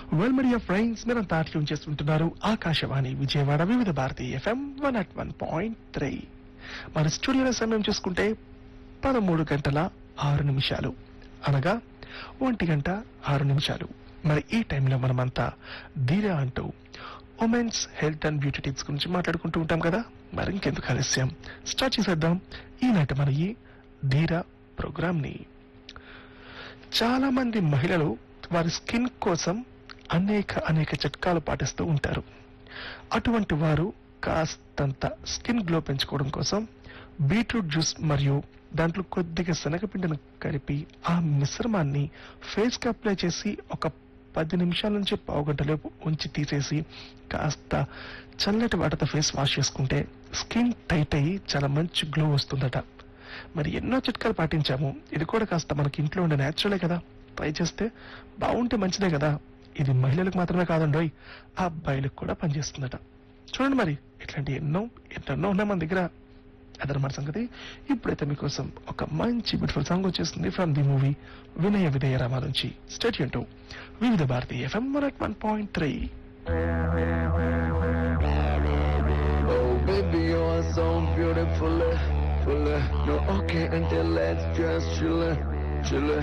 Well media friends మీరంతా tune చేస్తుంటున్నారు Akashvani Vijayawada Vividh Bharati FM one at one point three మరి స్టూడియోలో సమయం చూసుకుంటే పదమూడు గంటల ఆరు నిమిషాలు అనగా ఒంటి గంట ఆరు నిమిషాలు మరి ఈ టైంలో మనమంతా ధీరా అంటూ women's health and beauty tips గురించి మాట్లాడుకుంటూ ఉంటాం కదా మరి ఇంకెందుకు ఆలస్యం స్టార్ట్ చేసేద్దాం ఈనాటి మన ఈ ధీరా ప్రోగ్రామ్ ని చాలా మంది మహిళలు వారి స్కిన్ కోసం అనేక అనేక చిట్కాలు పాటిస్తూ ఉంటారు అటువంటి వారు కాస్తంత స్కిన్ గ్లో పెంచుకోవడం కోసం బీట్రూట్ జ్యూస్ మరియు దాంట్లో కొద్దిగా శనగపిండిని కలిపి ఆ మిశ్రమాన్ని ఫేస్ కి అప్లై చేసి ఒక పది నిమిషాల నుంచి పావు గంట లోపు ఉంచి తీసేసి కాస్త చల్లటి వాటర్తో ఫేస్ వాష్ చేసుకుంటే స్కిన్ టైట్ అయ్యి చాలా మంచి గ్లో వస్తుందట మరి ఎన్నో చిట్కాలు పాటించాము ఇది కూడా కాస్త మనకి ఇంట్లో ఉండే న్యాచురలే కదా ట్రై చేస్తే బాగుంటే మంచిదే కదా ఇది మహిళలకు మాత్రమే కాదండోయ్ ఆ అబ్బాయిలకు కూడా పనిచేస్తుందట చూడండి మరి ఇట్లాంటి ఎన్నో ఎన్నెన్నో ఉన్నాయి మన దగ్గర అదనమాట సంగతి ఇప్పుడైతే మీకోసం ఒక మంచి బ్యూటిఫుల్ సాంగ్ వచ్చేస్తుంది from the movie Vinaya Vidheya Rama నుంచి straight to Vividh Bharati FM one point three Oh baby, you are so beautiful, full. No, okay, until let's just chill, chill.